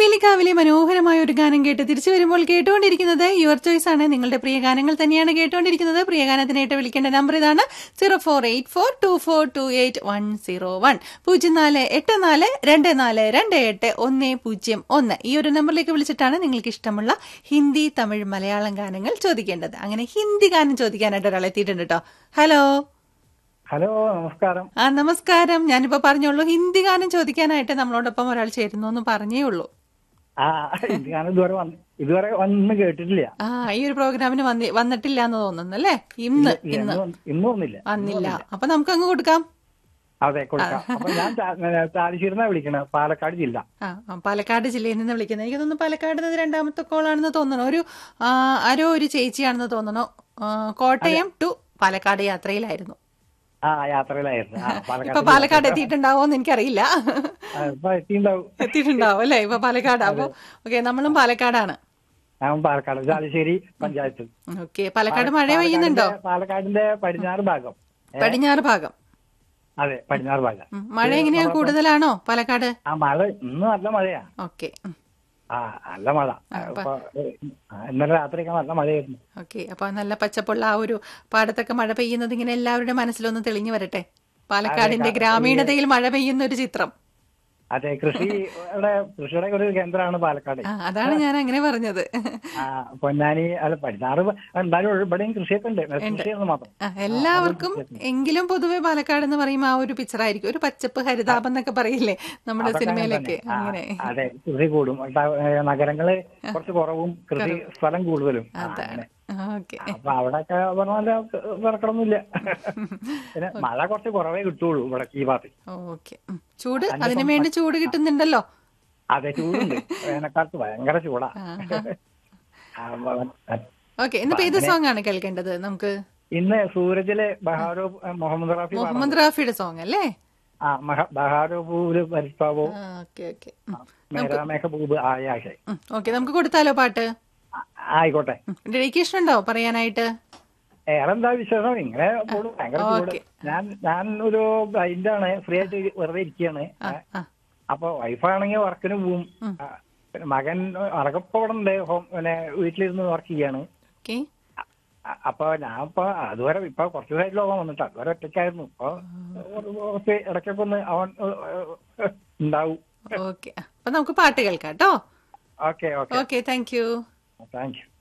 പീലിക്കാവിലെ മനോഹരമായ ഒരു ഗാനം കേട്ട് തിരിച്ചു വരുമ്പോൾ കേട്ടുകൊണ്ടിരിക്കുന്നത് യുവർ ചോയ്സ് ആണ് നിങ്ങളുടെ പ്രിയ ഗാനങ്ങൾ തന്നെയാണ് കേട്ടുകൊണ്ടിരിക്കുന്നത് പ്രിയ ഗാനത്തിനായിട്ട് വിളിക്കേണ്ട നമ്പർ ഇതാണ് zero four eight four two four two eight one zero one പൂജ്യം നാല് എട്ട് നാല് രണ്ട് നാല് രണ്ട് എട്ട് ഒന്ന് പൂജ്യം ഒന്ന് ഈ ഒരു നമ്പറിലേക്ക് വിളിച്ചിട്ടാണ് നിങ്ങൾക്ക് ഇഷ്ടമുള്ള ഹിന്ദി തമിഴ് മലയാളം ഗാനങ്ങൾ ചോദിക്കേണ്ടത് അങ്ങനെ ഹിന്ദി ഗാനം ചോദിക്കാനായിട്ട് ഒരാൾ എത്തിയിട്ടുണ്ട് കേട്ടോ ഹലോ ഹലോ നമസ്കാരം ആ നമസ്കാരം ഞാനിപ്പോ പറഞ്ഞോളൂ ഹിന്ദി ഗാനം ചോദിക്കാനായിട്ട് നമ്മളോടൊപ്പം ഒരാൾ ചേരുന്നു എന്ന് പറഞ്ഞേ ഉള്ളൂ ആ ഇത് ഞാൻ ഇതുവരെ വന്ന് ഇതുവരെ വന്ന് കേട്ടിട്ടില്ല ആ ഈ ഒരു പ്രോഗ്രാമിന് വന്നി വന്നിട്ടില്ല എന്ന് തോന്നുന്നു അല്ലേ ഇന്ന് ഇല്ല, ഇന്ന് ഇന്ന് വന്ന്- ഇന്ന് വന്നില്ല വന്നില്ല അപ്പൊ നമുക്ക് അങ്ങ് കൊടുക്കാം അതെ കൊടുക്കാം അപ്പൊ ഞാൻ താലിശ്ശേരിന്നാ വിളിക്കണത് പാലക്കാട് ജില്ല ആ ആ, പാലക്കാട് ജില്ലയിൽ നിന്ന് വിളിക്കുന്നത് എനിക്ക് തോന്നുന്നു പാലക്കാട് നിന്ന് രണ്ടാമത്തെ കോളാണെന്ന് തോന്നുന്നു ഒരു ആ, ആരോ ഒരു ചേച്ചിയാണെന്ന് തോന്നുന്നു ആ, കോട്ടയം ടു പാലക്കാട് യാത്രയിലായിരുന്നു ആ യാത്രയിലായിരുന്നു ആ, ഇപ്പൊ പാലക്കാട് പാലക്കാട് എത്തിയിട്ടുണ്ടാവോന്ന് എനിക്കറിയില്ല ആ, ഇപ്പൊ എത്തിണ്ടാവും എത്തിയിട്ടുണ്ടാവും അല്ലേ ഇപ്പൊ പാലക്കാട് അപ്പൊ ഓക്കെ നമ്മളും പാലക്കാടാണ് ഞാൻ പാലക്കാട് ചാലിശ്ശേരി പഞ്ചായത്ത് ഓക്കെ പാലക്കാട് മഴ പെയ്യുന്നുണ്ടോ പാലക്കാടിന്റെ- പാലക്കാടിന്റെ പടിഞ്ഞാറ് ഭാഗം പടിഞ്ഞാറ് ഭാഗം അതെ പടിഞ്ഞാറ് ഭാഗം ഉം, മഴ എങ്ങനെയാ കൂടുതലാണോ പാലക്കാട് ആ മഴ ഇന്ന് നല്ല മഴയാ ഓക്കെ ആ നല്ല മഴ ഇപ്പൊ, ആ, ഇന്നലെ രാത്രിയൊക്കെ നല്ല മഴയായിരുന്നു ഓക്കെ അപ്പൊ നല്ല പച്ചപ്പുള്ള ആ ഒരു പാടത്തൊക്കെ മഴ പെയ്യുന്നത് ഇങ്ങനെ എല്ലാവരുടെ മനസ്സിലൊന്ന് തെളിഞ്ഞു വരട്ടെ പാലക്കാടിന്റെ ഗ്രാമീണതയിൽ മഴ പെയ്യുന്ന ഒരു ചിത്രം അതെ കൃഷിയുടെ കൃഷിയുടെ ഒരു കേന്ദ്രമാണ് പാലക്കാട് ആ അതാണ് ഞാൻ അങ്ങനെ പറഞ്ഞത് ആ പൊന്നാനി അല്ല പടിഞ്ഞാറ് പ- എന്തായാലും ഇവിടെയും കൃഷിയൊക്കെ ഉണ്ട് കൃഷിയൊന്നും മാത്രം ആ, എല്ലാവർക്കും എങ്കിലും പൊതുവെ പാലക്കാട് എന്ന് പറയുമ്പോൾ ആ ഒരു പിക്ചർ ആയിരിക്കും ഒരു പച്ചപ്പ് ഹരിതാപം എന്നൊക്കെ പറയില്ലേ നമ്മുടെ അതൊക്കെ അങ്ങനെ സിനിമയിലൊക്കെ തന്നെ. ആ, അങ്ങനെ അതെ കൃഷി കൂടും ട- ഏ, നഗരങ്ങള് കുറച്ച് കുറവും കൃഷി സ്ഥലം കൂടുതലും ആ, അതാണ് അങ്ങനെ. ഓക്കെ അപ്പൊ അവിടെയൊക്കെ പറഞ്ഞാൽ വിറക്കണമൊന്നുമില്ല പിന്നെ മഴ കുറച്ച് കുറവേ കിട്ടുള്ളൂ ഇവിടെ ഈ ഭാഗത്ത് ഓക്കെ ചൂട് അതിനു വേണ്ടി ചൂട് കിട്ടുന്നുണ്ടല്ലോ അതെ ചൂടുണ്ട് വേനൽക്കാലത്ത് ഭയങ്കര ചൂടാ ആ, വ- ഓക്കെ ഇന്നിപ്പോ ഏത് സോങ് ആണ് കേൾക്കേണ്ടത് നമുക്ക് ഇന്ന് സൂരജിലെ ബഹാരോ മുഹമ്മദ് റാഫി പാടാൻ മുഹമ്മദ് റാഫിയുടെ സോങ് അല്ലേ ആ മഹ- ബഹാരോ പൂവില് ഭരിപ്പാവോ ഓക്കെ ഓക്കെ മേരാമേഘ പൂവ് ആയാശേ ഓക്കെ നമുക്ക് കൊടുത്താലോ പാട്ട് ആയിക്കോട്ടെ ഡെഡിക്കേഷൻ ഉണ്ടോ പറയാനായിട്ട് വേറെ എന്താ വിശേഷം ഇങ്ങനെ പോണു. ഭയങ്കര ചൂട് ഓക്കെ. ഞാൻ ഞാൻ ഒരു ബ്ലൈൻഡാണ് ഫ്രീ ആയിട്ട് വെറുതെ ഇരിക്കുകയാണ് ആ ആ അപ്പൊ വൈഫാണെങ്കിൽ വർക്കിന് പോവും ആ, പിന്നെ മകൻ അറകപ്പോ ഇവിടെ ഉണ്ട് ഹോം പിന്നെ വീട്ടിലിരുന്ന് വർക്ക് ചെയ്യാണ് ഓക്കെ അ- അപ്പൊ ഞാൻ ഇപ്പൊ അതുവരെ ഇപ്പൊ കുറച്ച് സൈഡിൽ പോകാൻ വന്നിട്ട് അതുവരെ ഒറ്റയ്ക്കായിരുന്നു ഇപ്പൊ കുറച്ച് ഇടയ്ക്കൊക്കെ ഒന്ന് അവൻ ഏ, ഉണ്ടാവും ഓക്കെ അപ്പൊ നമുക്ക് പാട്ട് കേൾക്കാം കേട്ടോ okay okay okay thank you thank U